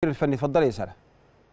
الفني اتفضلي يا ساره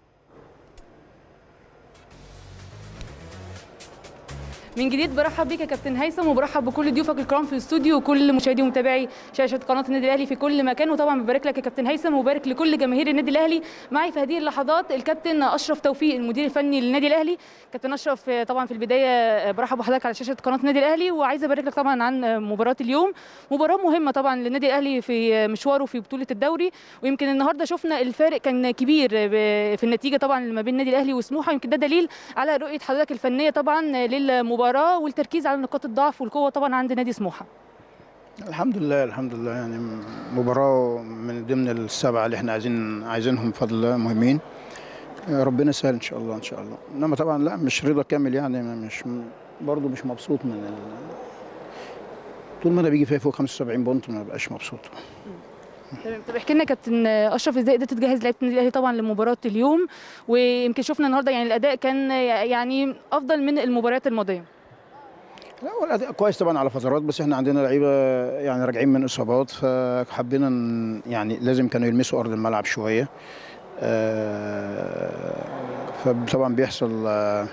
من جديد برحب بيك يا كابتن هيثم وبرحب بكل ضيوفك الكرام في الاستوديو وكل مشاهدي ومتابعي شاشه قناه النادي الاهلي في كل مكان وطبعا ببارك لك يا كابتن هيثم وبارك لكل جماهير النادي الاهلي معي في هذه اللحظات الكابتن اشرف توفيق المدير الفني للنادي الاهلي كابتن اشرف طبعا في البدايه برحب بحضرتك على شاشه قناه النادي الاهلي وعايزه ابارك لك طبعا عن مباراه اليوم مباراه مهمه طبعا للنادي الاهلي في مشواره في بطوله الدوري ويمكن النهارده شفنا الفارق كان كبير في النتيجه طبعا ما بين النادي الاهلي وسموحه يمكن ده دليل على رؤيه حضرتك الفنيه طبعا للمباراه والتركيز على نقاط الضعف والقوه طبعا عند نادي سموحه الحمد لله الحمد لله يعني مباراة من ضمن السبعة اللي احنا عايزين عايزينهم بفضل الله مهمين ربنا يسهل ان شاء الله ان شاء الله انما طبعا لا مش رضا كامل يعني مش برضه مش مبسوط من ال... طول ما انا بيجي فيها فوق 75 بونت ما بقاش مبسوط تمام طب احكي لنا كابتن اشرف ازاي قدرت تجهز لعيبه النادي الاهلي طبعا لمباراه اليوم ويمكن شفنا النهارده يعني الاداء كان يعني افضل من المباريات الماضيه لا هو الاداء كويس طبعا على فترات بس احنا عندنا لعيبه يعني راجعين من اصابات فحبينا يعني لازم كانوا يلمسوا ارض الملعب شويه فطبعا بيحصل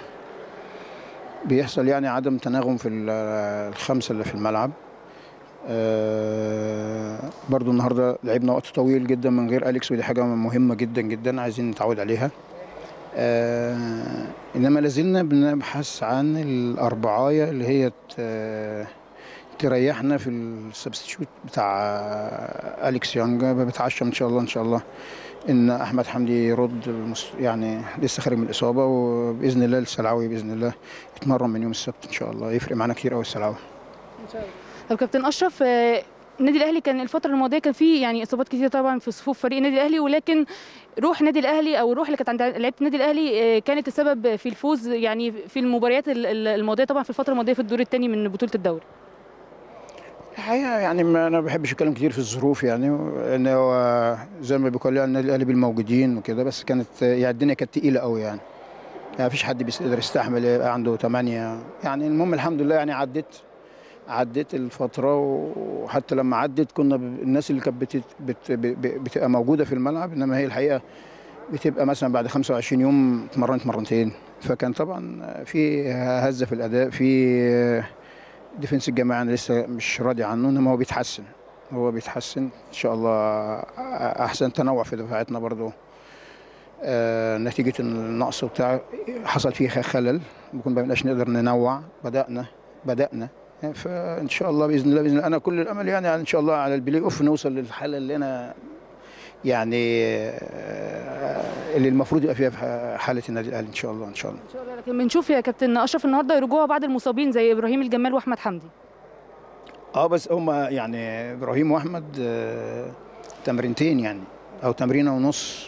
بيحصل يعني عدم تناغم في الخمسه اللي في الملعب برضو النهارده لعبنا وقت طويل جدا من غير اليكس ودي حاجه مهمه جدا جدا عايزين نتعود عليها آه انما لازلنا بنبحث عن الاربعايه اللي هي تريحنا في السبستيوت بتاع اليكس يانج بتعشم ان شاء الله ان شاء الله ان احمد حمدي يرد يعني لسه خارج من الاصابه وباذن الله السلعوي باذن الله يتمرن من يوم السبت ان شاء الله يفرق معانا كتير قوي السلعوي ان شاء الله طب كابتن اشرف النادي الاهلي كان الفتره الماضيه كان فيه يعني اصابات كتير طبعا في صفوف فريق النادي الاهلي ولكن روح النادي الاهلي او الروح اللي كانت عند لعيبه النادي الاهلي كانت السبب في الفوز يعني في المباريات الماضيه طبعا في الفتره الماضيه في الدور الثاني من بطوله الدوري الحقيقه يعني ما انا ما بحبش اتكلم كتير في الظروف يعني ان هو زي ما بيقول يعني النادي الاهلي بالموجودين وكده بس كانت يعني الدنيا كانت تقيله قوي يعني يعني مفيش حد بيقدر يستحمل يبقى عنده ثمانيه يعني المهم الحمد لله يعني عدت عديت الفتره وحتى لما عدت كنا الناس اللي كانت بت بت بتبقى موجوده في الملعب انما هي الحقيقه بتبقى مثلا بعد 25 يوم اتمرنت مرتين فكان طبعا في هزه في الاداء في ديفنس الجماعي انا لسه مش راضي عنه انما هو بيتحسن هو بيتحسن ان شاء الله احسن تنوع في دفاعاتنا برضه آه نتيجه النقص وبتاع حصل فيه خلل ممكن ما بقناش نقدر ننوع بدانا بدانا فان شاء الله باذن الله باذن الله انا كل الامل يعني ان شاء الله على البلاي اوف نوصل للحاله اللي انا يعني اللي المفروض يبقى فيها في حاله النادي الاهلي ان شاء الله ان شاء الله ان شاء الله لكن بنشوف يا كابتن اشرف النهارده رجوع بعض المصابين زي ابراهيم الجمال واحمد حمدي اه بس هم يعني ابراهيم واحمد آه تمرينتين يعني او تمرينه ونص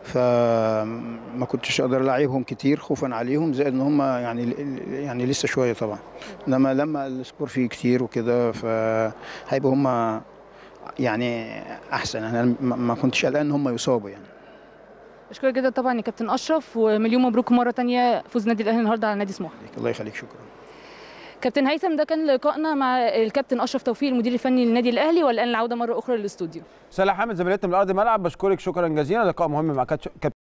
فما كنتش اقدر العبهم كتير خوفا عليهم زائد ان هم يعني يعني لسه شويه طبعا انما لما السكور فيه كتير وكده فهيبقوا هم يعني احسن انا ما كنتش قلقان ان هم يصابوا يعني اشكرك جدا طبعا يا كابتن اشرف ومليون مبروك مره ثانيه فوز النادي الاهلي النهارده على نادي سموحه الله يخليك شكرا كابتن هيثم ده كان لقائنا مع الكابتن اشرف توفيق المدير الفني للنادي الاهلي والان العوده مره اخرى للاستوديو سلا حامد زميلتنا من ارض الملعب بشكرك شكرا جزيلا لقاء مهم مع كابتن